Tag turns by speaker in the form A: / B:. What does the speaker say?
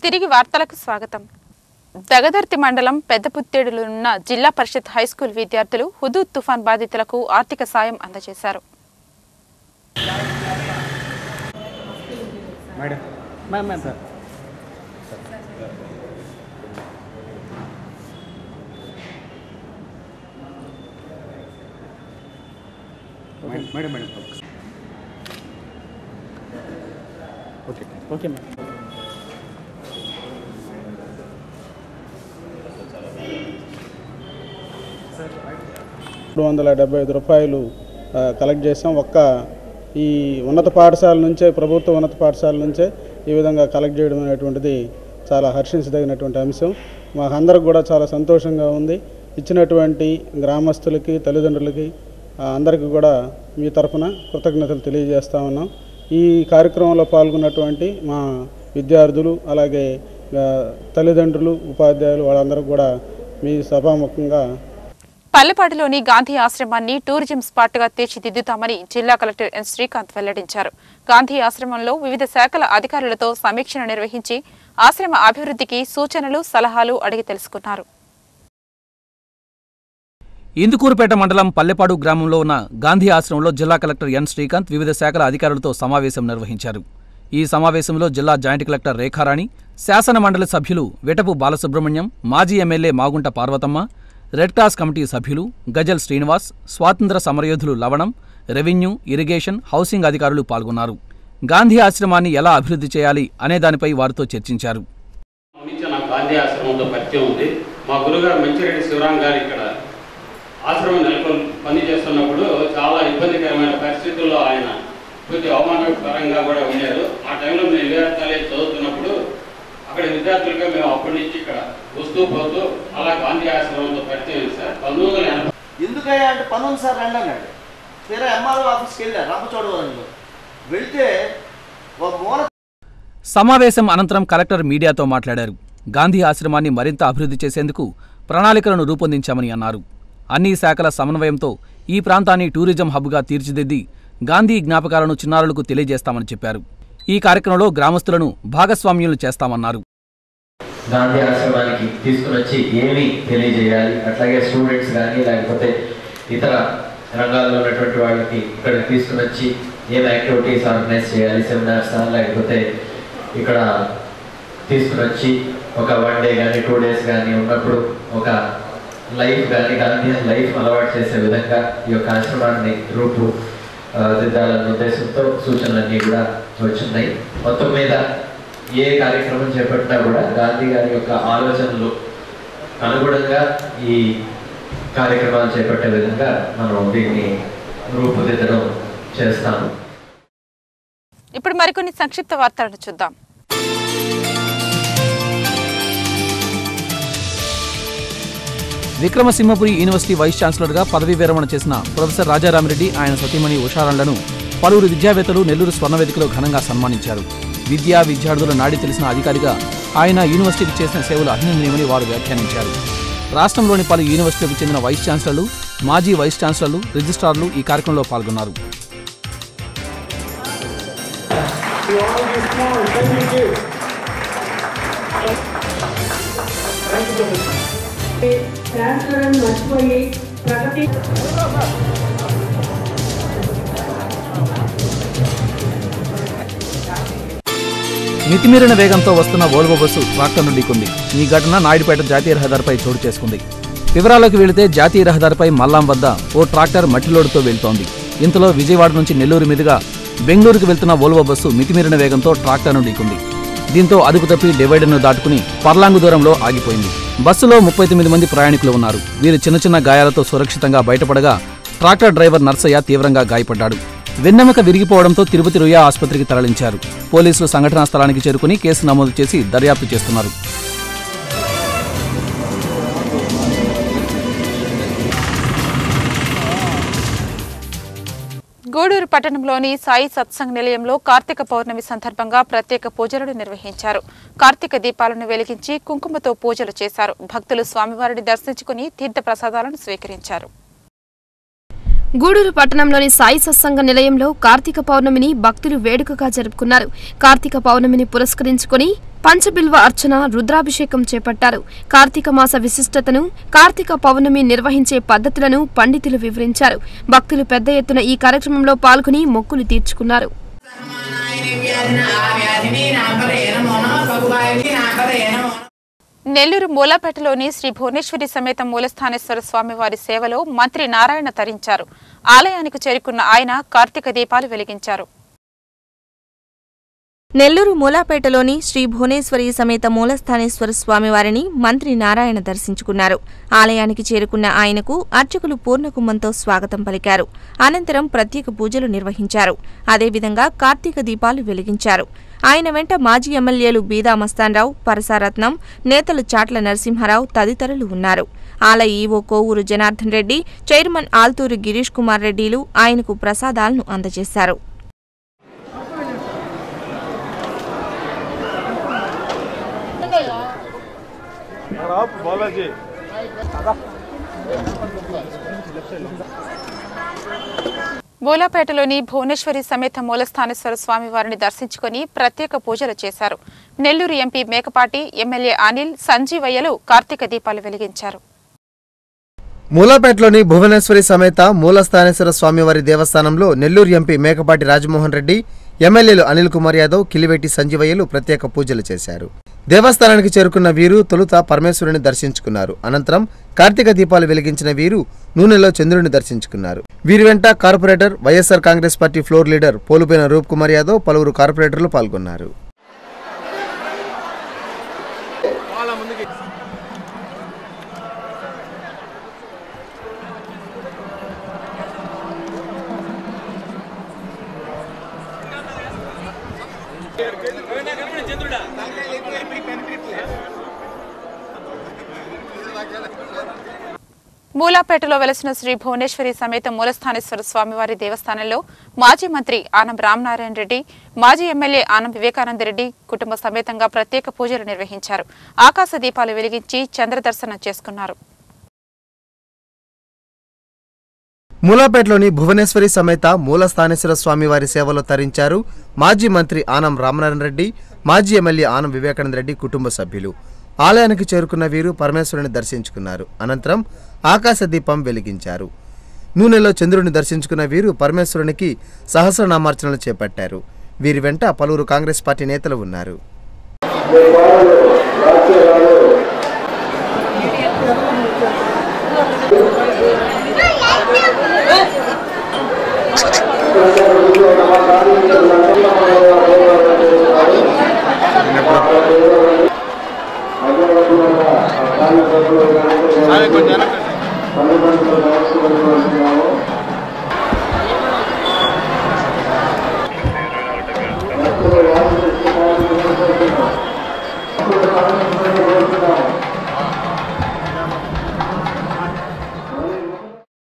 A: తిరిగి వార్తలకు స్వాగతం దగదర్తి మండలం పెద్దపుత్తేడులో ఉన్న జిల్లా పరిషత్ హైస్కూల్ విద్యార్థులు హుదూద్ తుఫాన్ బాధితులకు ఆర్థిక సాయం అందజేశారు
B: madam ma'am ma'am sir madam madam madam okay okay ma'am
C: మూడు వందల డెబ్బై ఐదు రూపాయలు ఆ, కలెక్ట్ చేసాం ఒక్క ఈ ఉన్నత పాఠశాల నుంచే ప్రభుత్వ ఉన్నత పాఠశాల నుంచే ఈ విధంగా కలెక్ట్ చేయడం అనేటువంటిది చాలా హర్షించదగినటువంటి అంశం మాకందరికి కూడా చాలా సంతోషంగా ఉంది ఇచ్చినటువంటి గ్రామస్తులకి తల్లిదండ్రులకి ఆ, అందరికీ కూడా మీ తరఫున కృతజ్ఞతలు తెలియజేస్తా ఉన్నాం ఈ కార్యక్రమంలో పాల్గొన్నటువంటి మా విద్యార్థులు అలాగే ఆ, తల్లిదండ్రులు ఉపాధ్యాయులు వాళ్ళందరూ కూడా మీ సభాముఖంగా
A: పల్లెపాడులోని గాంధీ ఆశ్రమాన్ని టూరిజం స్పాట్గా తీర్చిదిద్దుతామని జిల్లా కలెక్టర్ ఎన్ శ్రీకాంత్ వెల్లడించారు గాంధీ ఆశ్రమంలో వివిధ శాఖల అధికారులతో సమీక్షను నిర్వహించి ఆశ్రమ అభివృద్ధికి సూచనలు సలహాలు అడిగి తెలుసుకున్నారు
D: ఇందుకూరుపేట మండలం పల్లెపాడు గ్రామంలో ఉన్న గాంధీ ఆశ్రమంలో జిల్లా కలెక్టర్ ఎన్ శ్రీకాంత్ వివిధ శాఖల అధికారులతో సమావేశం నిర్వహించారు ఈ సమావేశంలో జిల్లా జాయింట్ కలెక్టర్ రేఖారాణి శాసన మండలి సభ్యులు విటపు బాలసుబ్రహ్మణ్యం మాజీ MLA Magunta Parvathamma red cross committee సభ్యులు గజల్ శ్రీనివాస్ స్వాతంత్ర సమరయోధులు లవణం రెవెన్యూ ఇరిగేషన్ హౌసింగ్ అధికారులు పాల్గొన్నారు గాంధీ ఆశ్రమాన్ని ఎలా అభివృద్ధి చేయాలి అనే దానిపై వారితో చర్చించారు
E: నుంచి నాకు గాంధీ ఆశ్రమంతో పరిచయం ఉంది మా గురుగారు మంచిరెడ్డి శివరాం గారు ఇక్కడ ఆశ్రమం నెలకొని పని చేస్తున్నప్పుడు చాలా ఇబ్బందికరమైన పరిస్థితుల్లో ఆయన కొద్ది అవమానకరంగా కూడా ఉండేది ఆ టైంలో మేము విఆర్ కాలేజ్ చదువుతున్నప్పుడు అక్కడ విద్యార్థులుగా మేము అప్పటి నుంచి ఇక్కడ వస్తూ పోతూ అలా గాంధీ ఆశ్రమంతో పరిచయం అయింది సార్ పంతొమ్మిది వందల ఎనభై
F: ఎందుకయ్యా అంటే పని ఉంది సార్ రండి అన్నాడు తీరా ఎంఆర్ఓ ఆఫీస్కి వెళ్ళా రంపచోడవరంలో వెళ్తే ఒక మూల
D: సమావేశం అనంతరం కలెక్టర్ మీడియాతో మాట్లాడారు గాంధీ ఆశ్రమాన్ని మరింత అభివృద్ధి చేసేందుకు ప్రణాళికలను రూపొందించామని అన్నారు అన్ని శాఖల సమన్వయంతో ఈ ప్రాంతాన్ని టూరిజం హబ్గా తీర్చిదిద్ది గాంధీ జ్ఞాపకాలను చిన్నారులకు తెలియజేస్తామని చెప్పారు ఈ కార్యక్రమంలో గ్రామస్తులను భాగస్వామ్యులు చేస్తామన్నారు
G: గాంధీ ఆశ్రమానికి తీసుకుని వచ్చి ఏమి తెలియజేయాలి అట్లాగే స్టూడెంట్స్ కానీ లేకపోతే ఇతర రంగాల్లో ఉన్నటువంటి వాళ్ళకి ఇక్కడ తీసుకుని వచ్చి ఏం యాక్టివిటీస్ ఆర్గనైజ్ చేయాలి సెమినార్స్ లేకపోతే ఇక్కడ తీసుకుని వచ్చి ఒక వన్ డే కానీ టూ డేస్ కానీ ఉన్నప్పుడు ఒక లైఫ్ కానీ గాంధీ లైఫ్ అలవాటు చేసే విధంగా ఈ యొక్క ఆశ్రమాన్ని రూపు ఆ, దిద్దాలన్న ఉద్దేశంతో సూచనలన్నీ కూడా వచ్చున్నాయి మొత్తం మీద ఏ కార్యక్రమం చేపట్టినా కూడా గాంధీ గారి యొక్క ఆలోచనలు అనుగుణంగా ఈ కార్యక్రమాలు చేపట్టే విధంగా మనం దీన్ని రూపుదిద్దడం చేస్తాము
A: ఇప్పుడు మరికొన్ని సంక్షిప్త వార్తలను చూద్దాం
D: విక్రమసింహపురి యూనివర్సిటీ వైస్ ఛాన్సలర్గా పదవీ విరమణ చేసిన ప్రొఫెసర్ రాజారామిరెడ్డి ఆయన సతీమణి ఉషారాళ్లను పలువురు విద్యావేత్తలు నెల్లూరు స్వర్ణవేదికలో ఘనంగా సన్మానించారు విద్యా విద్యార్థుల నాడి తెలిసిన అధికారిగా ఆయన యూనివర్సిటీకి చేసిన సేవలు అభినందనీయమని వారు వ్యాఖ్యానించారు రాష్ట్రంలోని పలు యూనివర్సిటీలకు చెందిన వైస్ ఛాన్సలర్లు మాజీ వైస్ ఛాన్సలర్లు రిజిస్ట్రార్లు ఈ కార్యక్రమంలో పాల్గొన్నారు
H: ట్రాన్స్ఫర్ మర్చిపోయి ప్రగతి
D: మితిమీరిన వేగంతో వస్తున్న వోల్వో బస్సు ట్రాక్టర్ను ఢీకొంది ఈ ఘటన నాయుడుపేట జాతీయ రహదారిపై చోటు చేసుకుంది వివరాలకు వెళితే జాతీయ రహదారిపై మల్లాం వద్ద ఓ ట్రాక్టర్ మట్టిలోడుతో వెళ్తోంది ఇంతలో విజయవాడ నుంచి నెల్లూరు మీదుగా బెంగళూరుకు వెళ్తున్న వోల్వో బస్సు మితిమీరిన వేగంతో ట్రాక్టర్ను ఢీకొంది దీంతో అదుపు తప్పి డివైడర్ను దాటుకుని పర్లాంగు దూరంలో ఆగిపోయింది బస్సులో ముప్పై తొమ్మిది మంది ప్రయాణికులు ఉన్నారు వీరు చిన్న చిన్న గాయాలతో సురక్షితంగా బయటపడగా ట్రాక్టర్ డ్రైవర్ నర్సయ్య తీవ్రంగా గాయపడ్డాడు వెన్నెముక విరిగిపోవడంతో తిరుపతి రుయా ఆసుపత్రికి తరలించారు పోలీసులు సంఘటనా స్థలానికి చేరుకుని కేసు నమోదు చేసి దర్యాప్తు చేస్తున్నారు
A: గూడూరు పట్టణంలోని సాయి సత్సంగ్ నిలయంలో కార్తీక పౌర్ణమి సందర్భంగా ప్రత్యేక పూజలను నిర్వహించారు కార్తీక దీపాలను వెలిగించి కుంకుమతో పూజలు చేశారు భక్తులు స్వామివారిని దర్శించుకుని తీర్థ ప్రసాదాలను స్వీకరించారు
I: గూడూరు పట్టణంలోని సాయి సత్సంగ నిలయంలో కార్తీక పౌర్ణమిని భక్తులు వేడుకగా జరుపుకున్నారు కార్తీక పౌర్ణమిని పురస్కరించుకొని పంచబిల్వ అర్చన రుద్రాభిషేకం చేపట్టారు కార్తీక మాస విశిష్టతను కార్తీక పౌర్ణమి నిర్వహించే పద్ధతులను పండితులు వివరించారు భక్తులు పెద్ద ఎత్తున ఈ కార్యక్రమంలో పాల్గొని మొక్కులు తీర్చుకున్నారు
A: నెల్లూరు మూలాపేటలోని శ్రీ భువనేశ్వరి సమేత మూలస్థానేశ్వర స్వామి వారి సేవలో మంత్రి నారాయణ తరించారు ఆలయానికి చేరుకున్న ఆయన కార్తీక దీపాలు వెలిగించారు
J: నెల్లూరు మూలాపేటలోని శ్రీ భువనేశ్వరి సమేత మూలస్థానేశ్వర స్వామివారిని మంత్రి నారాయణ దర్శించుకున్నారు ఆలయానికి చేరుకున్న ఆయనకు అర్చకులు పూర్ణకుంభంతో స్వాగతం పలికారు అనంతరం ప్రత్యేక పూజలు నిర్వహించారు అదేవిధంగా కార్తీక దీపాలు వెలిగించారు ఆయన వెంట మాజీ ఎమ్మెల్యేలు బీదా మస్తాన్రావు పరసారత్నం నేతలు చాట్ల నరసింహారావు తదితరులు ఉన్నారు ఆలయ ఈవో కోవూరు జనార్దన్ రెడ్డి చైర్మన్ ఆల్తూరి గిరీష్ కుమార్ రెడ్డిలు ఆయనకు ప్రసాదాలను అందజేశారు
A: మూలాపేటలోని భువనేశ్వరి సమేత మూలస్థానేశ్వర స్వామి వారిని దర్శించుకుని ప్రత్యేక పూజలు చేశారు నెల్లూరు ఎంపీ మేకపాటి ఎమ్మెల్యే అనిల్ సంజీవయ్యలు కార్తీక దీపాలు వెలిగించారు
K: మూలాపేటలోని భువనేశ్వరి సమేత మూలస్థానేశ్వర స్వామివారి దేవస్థానంలో నెల్లూరు ఎంపీ మేకపాటి రాజమోహన్ రెడ్డి ఎమ్మెల్యేలు అనిల్ కుమార్ యాదవ్ కిలివెట్టి సంజీవయ్యలు ప్రత్యేక పూజలు చేశారు దేవస్థానానికి చేరుకున్న వీరు తొలుత పరమేశ్వరుని దర్శించుకున్నారు అనంతరం కార్తీక దీపాలు వెలిగించిన వీరు నూనెలో చంద్రుని దర్శించుకున్నారు వీరి వెంట corporator YSR Congress party floor leader Polupaina Roop Kumar Yadav పలువురు కార్పొరేటర్లు పాల్గొన్నారు
A: మూలాపేటలో వెలసిన శ్రీ భువనేశ్వరి సమేత మూలస్థానేశ్వర స్వామివారి దేవస్థానంలో మాజీ మంత్రి ఆనం రామనారాయణ రెడ్డి మాజీ ఎమ్మెల్యే ఆనం వివేకానంద రెడ్డి కుటుంబ సమేతంగా ప్రత్యేక పూజలు నిర్వహించారు ఆకాశ దీపాలు వెలిగించి చంద్రదర్శనం చేసుకున్నారు
K: మూలాపేటలోని భువనేశ్వరి సమేత మూలస్థానేశ్వర స్వామి వారి సేవలో తరించారు మాజీ మంత్రి ఆనం రామనారాయణ రెడ్డి మాజీ ఎమ్మెల్యే ఆనం వివేకానంద రెడ్డి కుటుంబ సభ్యులు ఆలయానికి చేరుకున్న వీరు పరమేశ్వరుని దర్శించుకున్నారు అనంతరం ఆకాశ దీపం వెలిగించారు నూనెలో చంద్రుని దర్శించుకున్న వీరు పరమేశ్వరునికి సహస్రనామార్చనలు చేపట్టారు వీరి వెంట పలువురు కాంగ్రెస్ పార్టీ నేతలు ఉన్నారు
C: కొంచెం